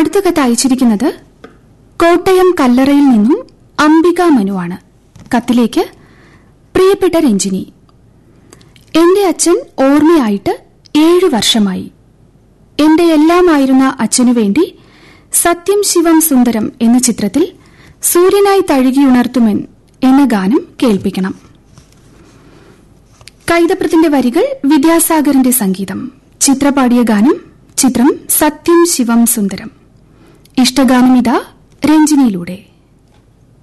അടുത്ത കത്ത് അയച്ചിരിക്കുന്നത് കോട്ടയം കല്ലറയിൽ നിന്നും അംബിക മനുവാണ് കത്തിലേക്ക് പ്രിയപ്പെട്ട രഞ്ജിനി എന്റെ അച്ഛൻ ഓർമ്മയായിട്ട് ഏഴു വർഷമായി എന്റെ എല്ലാമായിരുന്ന അച്ഛനു വേണ്ടി സത്യം ശിവം സുന്ദരം എന്ന ചിത്രത്തിൽ സൂര്യനായി തഴുകിയുണർത്തുമെൻ എന്ന ഗാനം കേൾപ്പിക്കണം കൈതപ്രത്തിന്റെ വരികൾ വിദ്യാസാഗറിന്റെ സംഗീതം ചിത്രപാടിയ ഗാനം ചിത്രം സത്യം ശിവം സുന്ദരം ഇഷ്ടഗാനം ഇതാ രഞ്ജിനിയിലൂടെ